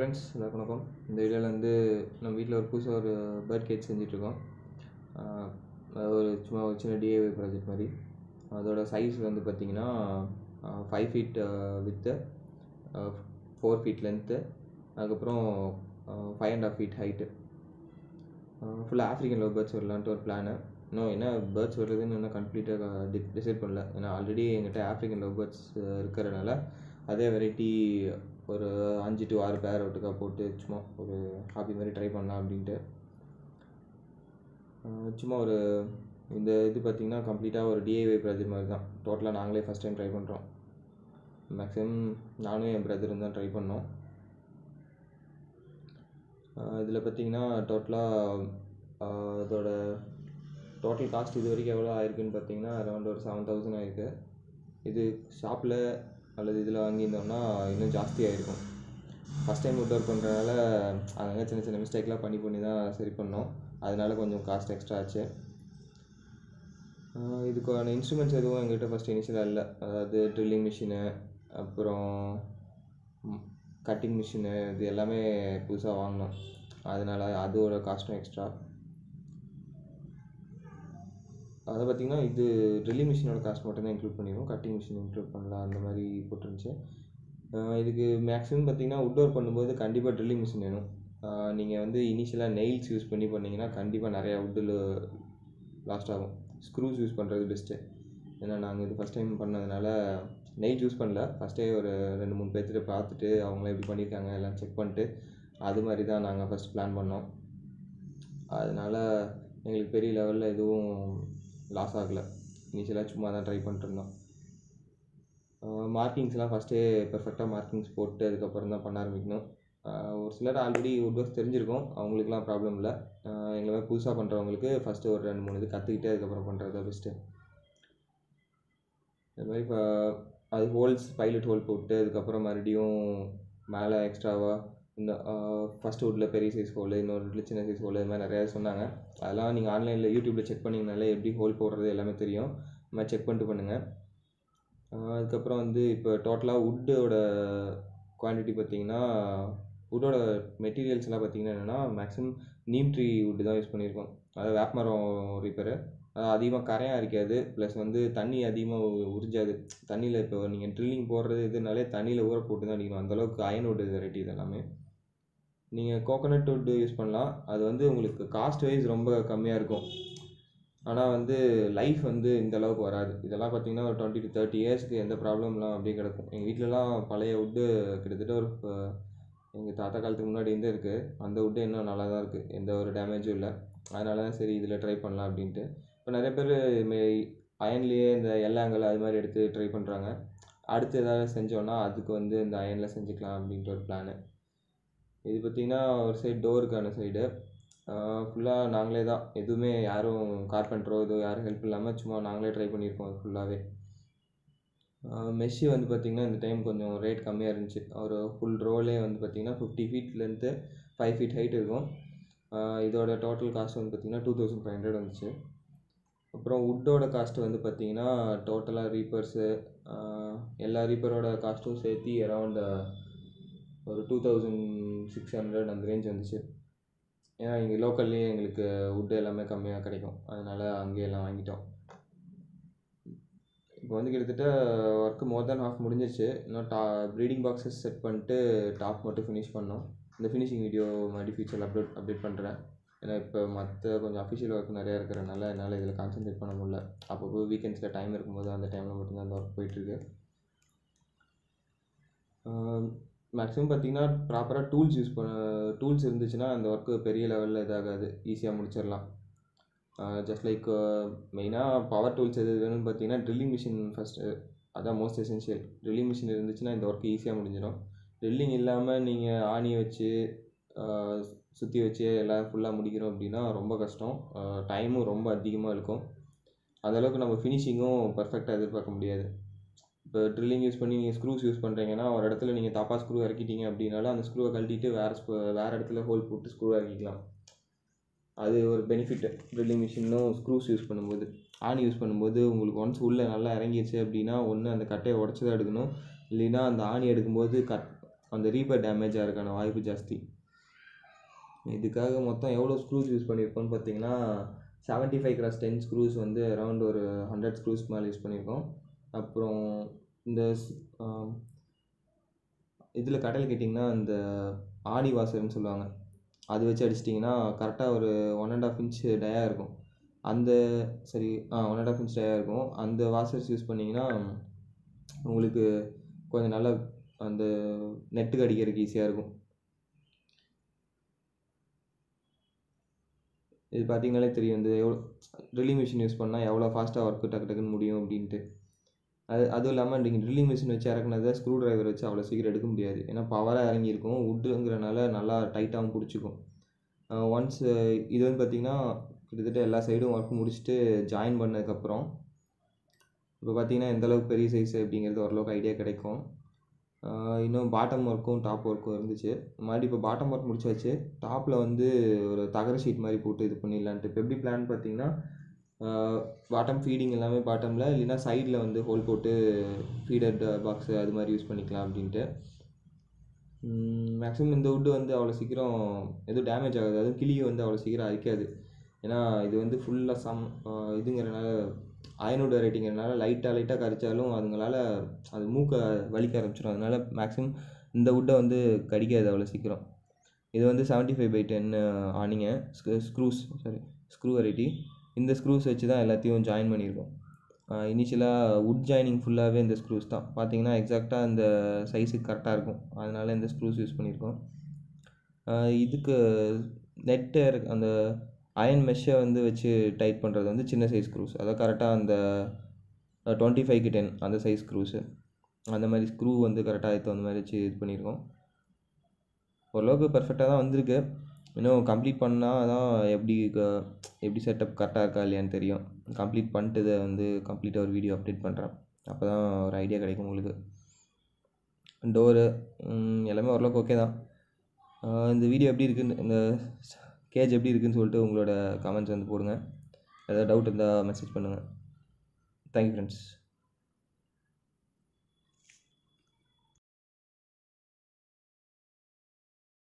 friends எல்லாருக்கும் வணக்கம் இந்த வீடியோவில் வந்து நம்ம வீட்டில் ஒரு புதுசாக ஒரு பேர்ட் கேஜ் செஞ்சிட்ருக்கோம் ஒரு சும்மா ஒரு சின்ன டிஏவி ப்ராஜெக்ட் மாதிரி அதோட சைஸ் வந்து பார்த்திங்கன்னா five feet with four feet length அதுக்கப்புறம் five and half feet height ஃபுல்லாக ஆஃப்ரிக்கன் லவ் பேர்ட்ஸ் வரலான்ட்டு ஒரு பிளானு இன்னும் என்ன பேர்ட்ஸ் வருதுன்னு இன்னும் கம்ப்ளீட்டாக டி டிசைட் பண்ணல ஏன்னா ஆல்ரெடி எங்கிட்ட ஆஃப்ரிக்கன் லவ் பேர்ட்ஸ் இருக்கிறனால அதே வெரைட்டி ஒரு அஞ்சு டு ஆறு பேர் ஒட்டுக்கா போட்டு சும்மா ஒரு ஹாபி மாதிரி ட்ரை பண்ணலாம் அப்படின்ட்டு சும்மா ஒரு இந்த இது பார்த்திங்கன்னா கம்ப்ளீட்டாக ஒரு டிஐஒய் ப்ராஜெக்ட் மாதிரி தான் டோட்டலாக நாங்களே ஃபஸ்ட் டைம் ட்ரை பண்ணுறோம் மேக்ஸிமம் நானும் என் பிரதரும் தான் ட்ரை பண்ணோம் இதில் பார்த்திங்கன்னா டோட்டலாக இதோட டோட்டல் காஸ்ட் இது வரைக்கும் எவ்வளோ ஆயிருக்குன்னு பார்த்தீங்கன்னா அரௌண்ட் ஒரு செவன் தௌசண்ட் ஆயிருக்கு இது ஷாப்பில் அல்லது இதில் வாங்கியிருந்தோம்னா இன்னும் ஜாஸ்தி ஆகிருக்கும் ஃபஸ்ட் டைம் வுட் ஒர்க் பண்ணுறதுனால அங்கங்கே சின்ன சின்ன மிஸ்டேக்லாம் பண்ணி பண்ணி தான் சரி பண்ணோம் அதனால கொஞ்சம் காஸ்ட் எக்ஸ்ட்ரா ஆச்சு இதுக்கான இன்ஸ்ட்ருமெண்ட்ஸ் எதுவும் எங்கள்கிட்ட ஃபஸ்ட் இனிஷியலாக இல்லை அதாவது ட்ரில்லிங் மிஷினு அப்புறம் கட்டிங் மிஷினு இது எல்லாமே புதுசாக வாங்கினோம் அதனால் அதோட காஸ்ட்டும் எக்ஸ்ட்ரா அதை பார்த்திங்கன்னா இது ட்ரில்லிங் மிஷினோட காஸ்ட் மட்டும் தான் இன்க்ளூட் பண்ணிடுவோம் கட்டிங் மிஷின் இன்க்ளூட் பண்ணலாம் அந்த மாதிரி போட்டுருந்துச்சு இதுக்கு மேக்ஸிமம் பார்த்திங்கன்னா உட் ஒர்க் பண்ணும்போது கண்டிப்பாக ட்ரில்லிங் மிஷின் வேணும் நீங்கள் வந்து இனிஷியலாக நெயில்ஸ் யூஸ் பண்ணி பண்ணிங்கன்னா கண்டிப்பாக நிறையா உட்டில் லாஸ்ட் ஆகும் ஸ்க்ரூஸ் யூஸ் பண்ணுறது பெஸ்ட்டு ஏன்னா நாங்கள் இது ஃபஸ்ட் டைம் பண்ணதுனால நெயில் யூஸ் பண்ணல ஃபஸ்ட்டே ஒரு ரெண்டு மூணு பேர்த்துட்டு பார்த்துட்டு அவங்களாம் எப்படி பண்ணியிருக்காங்க எல்லாம் செக் பண்ணிட்டு அது மாதிரி தான் நாங்கள் ஃபஸ்ட் பிளான் பண்ணோம் அதனால் எங்களுக்கு பெரிய லெவலில் எதுவும் லாஸ் ஆகலை இனிஷியலாக சும்மா தான் ட்ரை பண்ணிட்டுருந்தோம் மார்க்கிங்ஸ்லாம் ஃபஸ்ட்டே பெர்ஃபெக்டாக மார்க்கிங்ஸ் போட்டு அதுக்கப்புறம் தான் பண்ண ஆரம்பிக்கணும் ஒரு சிலர் ஆல்ரெடி உட் ஒர்க்ஸ் தெரிஞ்சிருக்கும் அவங்களுக்குலாம் ப்ராப்ளம் இல்லை எங்களை மாதிரி புதுசாக பண்ணுறவங்களுக்கு ஃபஸ்ட்டு ஒரு ரெண்டு மூணு இது கற்றுக்கிட்டு அதுக்கப்புறம் பண்ணுறது தான் பெஸ்ட்டு இது மாதிரி இப்போ அது ஹோல்ஸ் பைலட் ஹோல் போட்டு அதுக்கப்புறம் மறுபடியும் மேலே எக்ஸ்ட்ராவாக இந்த ஃபஸ்ட் வுட்டில் பெரிய சைஸ் ஹோல் இன்னொரு வீட்டில் சின்ன சைஸ் ஹோல் இது மாதிரி நிறையா சொன்னாங்க அதெல்லாம் நீங்கள் ஆன்லைனில் யூடியூப்பில் செக் பண்ணிங்கனாலே எப்படி ஹோல் போடுறது எல்லாமே தெரியும் இது மாதிரி செக் பண்ணிட்டு பண்ணுங்கள் அதுக்கப்புறம் வந்து இப்போ டோட்டலாக வுட்டோட குவான்டிட்டி பார்த்திங்கன்னா வுட்டோட மெட்டீரியல்ஸ் எல்லாம் பார்த்திங்கன்னா என்னென்னா மேக்ஸிமம் நீம் ட்ரீ வுட்டு தான் யூஸ் பண்ணியிருக்கோம் அதாவது வேப்பமரம் ரிப்பேரு அதிகமாக கரையாக இருக்காது ப்ளஸ் வந்து தண்ணி அதிகமாக உறிஞ்சாது தண்ணியில் இப்போ நீங்கள் ட்ரில்லிங் போடுறது இதுனாலே தண்ணியில் ஊற போட்டு தான் அடிக்கணும் அந்தளவுக்கு அயன் வுட் வெரைட்டி இது எல்லாமே நீங்கள் கோகோனட் வுட் யூஸ் பண்ணலாம் அது வந்து உங்களுக்கு காஸ்ட் வைஸ் ரொம்ப கம்மியாக இருக்கும் ஆனால் வந்து லைஃப் வந்து இந்த அளவுக்கு வராது இதெல்லாம் பார்த்திங்கன்னா ஒரு டுவெண்ட்டி டு தேர்ட்டி இயர்ஸ்க்கு எந்த ப்ராப்ளம்லாம் அப்படியே கிடக்கும் எங்கள் வீட்டிலலாம் பழைய வுட்டு கிட்டத்தட்ட ஒரு எங்கள் தாத்தா காலத்துக்கு முன்னாடி இருந்தே இருக்குது அந்த வுட்டு இன்னும் நல்லா தான் இருக்குது எந்த ஒரு டேமேஜும் இல்லை அதனால தான் சரி இதில் ட்ரை பண்ணலாம் அப்படின்ட்டு இப்போ நிறைய பேர் அயன்லேயே இந்த எல்லாங்கல் அது மாதிரி எடுத்து ட்ரை பண்ணுறாங்க அடுத்து எதாவது செஞ்சோன்னா அதுக்கு வந்து இந்த அயனில் செஞ்சுக்கலாம் அப்படின்ட்டு ஒரு பிளானு இது பார்த்திங்கன்னா ஒரு சைடு டோருக்கான சைடு ஃபுல்லாக நாங்களே தான் எதுவுமே யாரும் கார்பெண்டரோ இது யாரும் ஹெல்ப் இல்லாமல் சும்மா நாங்களே ட்ரை பண்ணியிருக்கோம் அது ஃபுல்லாகவே மெஷ்ஷு வந்து பார்த்திங்கன்னா இந்த டைம் கொஞ்சம் ரேட் கம்மியாக இருந்துச்சு ஒரு ஃபுல் ரோலே வந்து பார்த்திங்கன்னா fifty feet length five feet height இருக்கும் இதோட டோட்டல் காஸ்ட் வந்து பார்த்திங்கன்னா டூ தௌசண்ட் ஃபைவ் ஹண்ட்ரட் வந்துச்சு அப்புறம் வுட்டோட காஸ்ட் வந்து பார்த்திங்கன்னா டோட்டலாக ரீப்பர்ஸு எல்லா ரீப்பரோட காஸ்ட்டும் சேர்த்து அரவுண்ட் ஒரு டூ தௌசண்ட் சிக்ஸ் ஹண்ட்ரட் அந்த ரேஞ்ச் வந்துச்சு ஏன்னா இங்கே லோக்கல்லேயே எங்களுக்கு வுட்டு எல்லாமே கம்மியாக கிடைக்கும் அதனால் அங்கேயே எல்லாம் வாங்கிட்டோம் இப்போ வந்து கிட்டத்தட்ட ஒர்க்கு மோர் தேன் ஹாஃப் முடிஞ்சிருச்சு இன்னும் டா ப்ரீடிங் பாக்ஸஸ் செட் பண்ணிட்டு டாப் மட்டும் ஃபினிஷ் பண்ணோம் இந்த ஃபினிஷிங் வீடியோ மாதிரி ஃபியூச்சரில் அப்லோட் அப்டேட் பண்ணுறேன் ஏன்னா இப்போ மற்ற கொஞ்சம் அஃபிஷியல் ஒர்க் நிறையா இருக்கிறனால என்னால் இதில் கான்சென்ட்ரேட் பண்ண முடியல அப்பப்போ வீக்கெண்ட்ஸில் டைம் இருக்கும்போது அந்த டைமில் மட்டும்தான் அந்த ஒர்க் போயிட்டுருக்கு மேக்ஸிமம் பார்த்திங்கன்னா ப்ராப்பராக டூல்ஸ் யூஸ் பண்ண டூல்ஸ் இருந்துச்சுன்னா அந்த ஒர்க்கு பெரிய லெவலில் இதாகாது ஈஸியாக முடிச்சிடலாம் ஜஸ்ட் லைக் மெயினாக பவர் டூல்ஸ் எது வேணும்னு பார்த்தீங்கன்னா ட்ரில்லிங் மிஷின் ஃபஸ்ட்டு அதான் மோஸ்ட் எசென்ஷியல் ட்ரில்லிங் மிஷின் இருந்துச்சுன்னா இந்த ஒர்க்கு ஈஸியாக முடிஞ்சிடும் ட்ரில்லிங் இல்லாமல் நீங்கள் ஆணியை வச்சு சுற்றி வச்சு எல்லாம் ஃபுல்லாக முடிக்கிறோம் அப்படின்னா ரொம்ப கஷ்டம் டைமும் ரொம்ப அதிகமாக இருக்கும் அந்தளவுக்கு நம்ம ஃபினிஷிங்கும் பர்ஃபெக்டாக எதிர்பார்க்க முடியாது இப்போ ட்ரில்லிங் யூஸ் பண்ணி நீங்கள் ஸ்க்ரூஸ் யூஸ் பண்ணுறீங்கன்னா ஒரு இடத்துல நீங்கள் தப்பாக ஸ்க்ரூ இறக்கிட்டீங்க அப்படின்னாலும் அந்த ஸ்க்ரூவை கழட்டிட்டு வேறு வேறு இடத்துல ஹோல் போட்டு ஸ்க்ரூ இறக்கிக்கலாம் அது ஒரு பெனிஃபிட் ட்ரில்லிங் மிஷினும் ஸ்க்ரூஸ் யூஸ் பண்ணும்போது ஆணி யூஸ் பண்ணும்போது உங்களுக்கு ஒன்ஸ் உள்ளே நல்லா இறங்கிடுச்சு அப்படின்னா ஒன்று அந்த கட்டையை உடச்சி தான் எடுக்கணும் இல்லைன்னா அந்த ஆணி எடுக்கும்போது கட் அந்த ரீபர் டேமேஜ் ஆகிறதுக்கான வாய்ப்பு ஜாஸ்தி இதுக்காக மொத்தம் எவ்வளோ ஸ்க்ரூஸ் யூஸ் பண்ணியிருக்கோம்னு பார்த்தீங்கன்னா seventy five cross ten screws வந்து அரௌண்ட் ஒரு ஹண்ட்ரட் ஸ்க்ரூஸ் மேலே யூஸ் பண்ணியிருக்கோம் அப்புறம் இந்த இதில் கடையில் கேட்டிங்கன்னா இந்த ஆடி வாசர்னு சொல்லுவாங்க அது வச்சு அடிச்சிட்டிங்கன்னா கரெக்டாக ஒரு one and half inch dia இருக்கும் அந்த சரி ஆ one and half inch dia இருக்கும் அந்த வாசர்ஸ் யூஸ் பண்ணிங்கன்னா உங்களுக்கு கொஞ்சம் நல்லா அந்த நெட்டுக்கு அடிக்கிறதுக்கு ஈஸியாக இருக்கும் இது பார்த்தீங்கனாலே தெரியும் இந்த எவ்வளோ ட்ரில்லிங் மிஷின் யூஸ் பண்ணால் எவ்வளோ ஃபாஸ்ட்டாக ஒர்க்கு டக்கு டக்குன்னு முடியும் அப்படின்ட்டு அது அதுவும் இல்லாமல் நீங்கள் ட்ரில்லிங் மிஷின் வச்சு இறக்குனதை ஸ்க்ரூ டிரைவர் வச்சு அவ்வளோ சீக்கிரம் எடுக்க முடியாது ஏன்னா பவராக இறங்கியிருக்கும் வுட்டுங்கிறனால நல்லா டைட்டாகவும் பிடிச்சிக்கும் ஒன்ஸ் இது வந்து பார்த்திங்கன்னா கிட்டத்தட்ட எல்லா சைடும் ஒர்க் முடிச்சுட்டு ஜாயின் பண்ணதுக்கப்புறம் இப்போ பார்த்தீங்கன்னா எந்தளவுக்கு பெரிய சைஸ் அப்படிங்கிறது ஓரளவுக்கு ஐடியா கிடைக்கும் இன்னும் பாட்டம் ஒர்க்கும் டாப் ஒர்க்கும் இருந்துச்சு மறுபடியும் இப்போ பாட்டம் ஒர்க் முடிச்சாச்சு டாப்பில் வந்து ஒரு தகர ஷீட் மாதிரி போட்டு இது பண்ணிடலான்ட்டு இப்போ எப்படி பிளான் பார்த்தீங்கன்னா பாட்டம் ஃபீடிங் எல்லாமே பாட்டமில் இல்லைன்னா சைடில் வந்து ஹோல் போட்டு ஃபீடர் பாக்ஸு அது மாதிரி யூஸ் பண்ணிக்கலாம் அப்படின்ட்டு மேக்ஸிமம் இந்த வுட்டு வந்து அவ்வளோ சீக்கிரம் எதுவும் டேமேஜ் ஆகாது அதுவும் கிளி வந்து அவ்வளோ சீக்கிரம் அரிக்காது ஏன்னா இது வந்து ஃபுல்லாக சம் இதுங்கிறனால அயனோட ரேட்டிங்கிறனால லைட்டாக லைட்டாக கரிச்சாலும் அதுங்களால் அது மூக்கை வலிக்க ஆரம்பிச்சிடும் அதனால மேக்ஸிமம் இந்த வுட்டை வந்து கடிக்காது அவ்வளோ சீக்கிரம் இது வந்து செவன்ட்டி ஃபைவ் பை டென் ஆனிங்க ஸ்க்ரூஸ் சாரி ஸ்க்ரூ வெரைட்டி இந்த ஸ்க்ரூஸ் வச்சு தான் எல்லாத்தையும் ஜாயின் பண்ணியிருக்கோம் இனிஷியலாக வுட் ஜாயினிங் ஃபுல்லாகவே இந்த ஸ்க்ரூஸ் தான் பார்த்தீங்கன்னா எக்ஸாக்டாக இந்த சைஸுக்கு கரெக்டாக இருக்கும் அதனால் இந்த ஸ்க்ரூஸ் யூஸ் பண்ணியிருக்கோம் இதுக்கு நெட்டு அந்த அயன் மெஷ்ஷை வந்து வச்சு டைட் பண்ணுறது வந்து சின்ன சைஸ் ஸ்க்ரூஸ் அதாவது கரெக்டாக அந்த டுவெண்ட்டி ஃபைவ்க்கு டென் அந்த சைஸ் ஸ்க்ரூஸு அந்த மாதிரி ஸ்க்ரூ வந்து கரெக்டாக எடுத்து அந்த மாதிரி வச்சு இது பண்ணியிருக்கோம் ஓரளவுக்கு பர்ஃபெக்டாக தான் வந்திருக்கு இன்னும் கம்ப்ளீட் பண்ணால் தான் எப்படி எப்படி செட்டப் கரெக்டாக இருக்கா இல்லையான்னு தெரியும் கம்ப்ளீட் பண்ணிட்டு இதை வந்து கம்ப்ளீட்டாக ஒரு வீடியோ அப்டேட் பண்ணுறேன் அப்போ தான் ஒரு ஐடியா கிடைக்கும் உங்களுக்கு டோரு எல்லாமே ஓரளவுக்கு ஓகே தான் இந்த வீடியோ எப்படி இருக்குன்னு இந்த கேஜ் எப்படி இருக்குன்னு சொல்லிட்டு உங்களோட கமெண்ட்ஸ் வந்து போடுங்க ஏதாவது டவுட் இருந்தால் மெசேஜ் பண்ணுங்கள் தேங்க்யூ ஃப்ரெண்ட்ஸ்